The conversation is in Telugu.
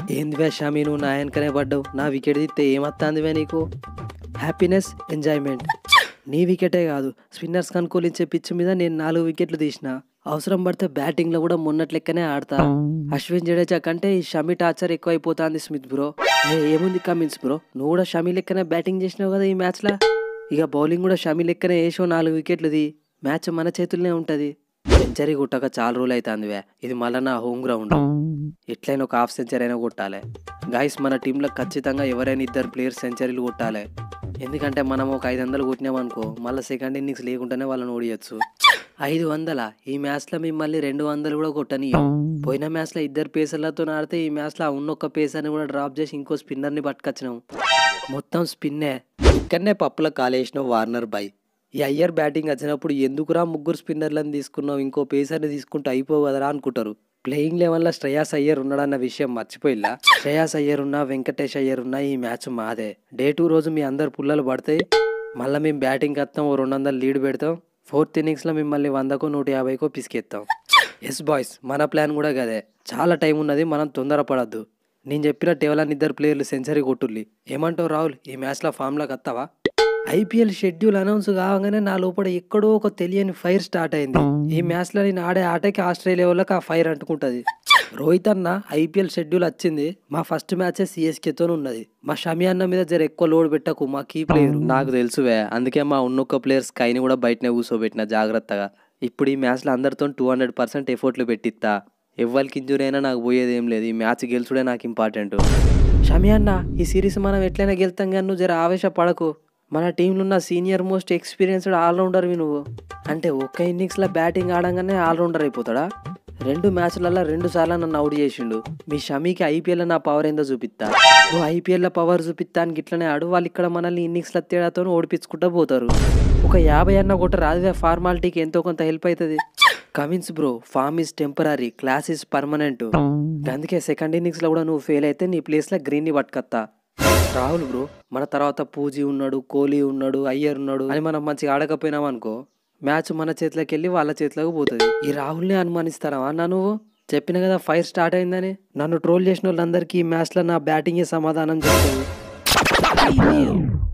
ఏందివే షామి నువ్వు నా వెనకనే పడ్డావు నా వికెట్ తీస్తే ఏమత్తాందివే నీకు హ్యాపీనెస్ ఎంజాయ్మెంట్ నీ వికెటే కాదు స్పిన్నర్స్ అనుకూలించే పిచ్ మీద నేను నాలుగు వికెట్లు తీసిన అవసరం పడితే బ్యాటింగ్లో కూడా మొన్నటి లెక్కనే ఆడతా అశ్విన్ జడేజా కంటే ఈ షమి టార్చర్ ఎక్కువైపోతాంది స్మిత్ బ్రో ఏ ఏముంది కమిన్స్ బ్రో నువ్వు కూడా షమి లెక్కనే బ్యాటింగ్ చేసినావు కదా ఈ మ్యాచ్లో ఇక బౌలింగ్ కూడా షమి లెక్కనే వేసావు నాలుగు వికెట్లుది మ్యాచ్ మన చేతుల్లోనే ఉంటుంది సెంచరీ కొట్టక చాలా రోజులు అవుతుందివే ఇది మళ్ళీ నా హోమ్ గ్రౌండ్ ఎట్లయినా ఒక హాఫ్ సెంచరీ అయినా కొట్టాలి గాయస్ మన టీంలో ఖచ్చితంగా ఎవరైనా ఇద్దరు ప్లేయర్స్ సెంచరీలు కొట్టాలి ఎందుకంటే మనం ఒక ఐదు వందలు కొట్టినామనుకో మళ్ళీ సెకండ్ ఇన్నింగ్స్ లేకుండానే వాళ్ళని ఓడియచ్చు ఐదు వందల ఈ మ్యాచ్లో మిమ్మల్ని రెండు వందలు కూడా కొట్టని పోయిన మ్యాచ్లో ఇద్దరు పేసర్లతో ఆడితే ఈ మ్యాచ్లో ఆ ఉన్న ఒక్క పేసర్ని కూడా డ్రాప్ చేసి ఇంకో స్పిన్నర్ని పట్టుకొచ్చినాం మొత్తం స్పిన్నే ఇక్కడనే పప్పుల కాలేసిన వార్నర్ బై ఈ అయ్యర్ బ్యాటింగ్ వచ్చినప్పుడు ఎందుకురా ముగ్గురు స్పిన్నర్లను తీసుకున్నావు ఇంకో పేసర్ని తీసుకుంటే అయిపోవు కదరా అనుకుంటారు ప్లేయింగ్ లెవెన్లో శ్రేయాస్ అయ్యర్ ఉన్నాడన్న విషయం మర్చిపోయిలా శ్రేయాస్ అయ్యర్ ఉన్నా వెంకటేష్ అయ్యర్ ఉన్నా ఈ మ్యాచ్ మాదే డే టూ రోజు మీ అందరు పుల్లలు పడతాయి మళ్ళీ మేము బ్యాటింగ్ వస్తాం ఓ రెండు వందలు లీడ్ పెడతాం ఫోర్త్ ఇన్నింగ్స్లో మిమ్మల్ని వందకో నూట యాభైకో పిసికెత్తాం ఎస్ బాయ్స్ మన ప్లాన్ కూడా గదే చాలా టైం ఉన్నది మనం తొందరపడద్దు నేను చెప్పినట్టు ఎవరైనా ఇద్దరు ప్లేయర్లు సెంచరీ కొట్టుల్లి ఏమంటావు రాహుల్ ఈ మ్యాచ్లో ఫామ్లోకి వస్తావా ఐపీఎల్ షెడ్యూల్ అనౌన్స్ కాగానే నా లోపల ఎక్కడో ఒక తెలియని ఫైర్ స్టార్ట్ అయింది ఈ మ్యాచ్లో నేను ఆడే ఆటకి ఆస్ట్రేలియా వాళ్ళకి ఆ ఫైర్ అంటుకుంటుంది రోహిత్ అన్న ఐపీఎల్ షెడ్యూల్ వచ్చింది మా ఫస్ట్ మ్యాచ్ సిఎస్కేతో ఉన్నది మా షమి అన్న మీద జర ఎక్కువ లోడ్ పెట్టకు మా కీ ప్లేయర్ నాకు తెలుసువే అందుకే మా ఉన్నొక్క ప్లేయర్ స్కైని కూడా బయటనే కూర్చోబెట్టిన జాగ్రత్తగా ఇప్పుడు ఈ మ్యాచ్లో అందరితో టూ హండ్రెడ్ పర్సెంట్ ఎఫర్ట్లు పెట్టిస్తా ఎవ్వరికి ఇంజురీ అయినా నాకు పోయేది ఏం లేదు ఈ మ్యాచ్ గెలుచుడే నాకు ఇంపార్టెంట్ షమి అన్న ఈ సిరీస్ మనం ఎట్లయినా గెలుతాం కానీ నువ్వు జర ఆవేశపడకు మన టీంలో ఉన్న సీనియర్ మోస్ట్ ఎక్స్పీరియన్స్డ్ ఆల్రౌండర్వి నువ్వు అంటే ఒక్క ఇన్నింగ్స్లో బ్యాటింగ్ ఆడంగానే ఆల్రౌండర్ అయిపోతాడా రెండు మ్యాచ్లలో రెండు సార్లు నన్ను అవుట్ చేసిండు మీ షమీకి ఐపీఎల్ నా పవర్ ఏందో చూపిస్తా నువ్వు ఐపీఎల్లో పవర్ చూపిస్తానికి ఇట్లనే ఆడు వాళ్ళు ఇక్కడ మనల్ని ఇన్నింగ్స్ల తేడాతో ఓడిపించుకుంటూ పోతారు ఒక యాభై అన్న కొట్ట రాదువే ఫార్మాలిటీకి ఎంతో కొంత హెల్ప్ అవుతుంది Cummins bro form is temporary class is permanent అందుకే సెకండ్ ఇన్నింగ్స్లో కూడా నువ్వు ఫెయిల్ అయితే నీ ప్లేస్లో గ్రీన్ని పట్టుకత్తా రాహుల్ బ్రో మన తర్వాత పూజీ ఉన్నాడు కోహ్లీ ఉన్నాడు అయ్యర్ ఉన్నాడు అని మనం మంచిగా ఆడకపోయినాం అనుకో మ్యాచ్ మన చేతిలోకి వెళ్ళి వాళ్ళ చేతిలోకి పోతుంది ఈ రాహుల్ని అనుమానిస్తారా అన్న నువ్వు చెప్పిన కదా ఫైర్ స్టార్ట్ అయిందని నన్ను ట్రోల్ చేసిన వాళ్ళందరికీ ఈ మ్యాచ్లో నా బ్యాటింగే సమాధానం చెప్తుంది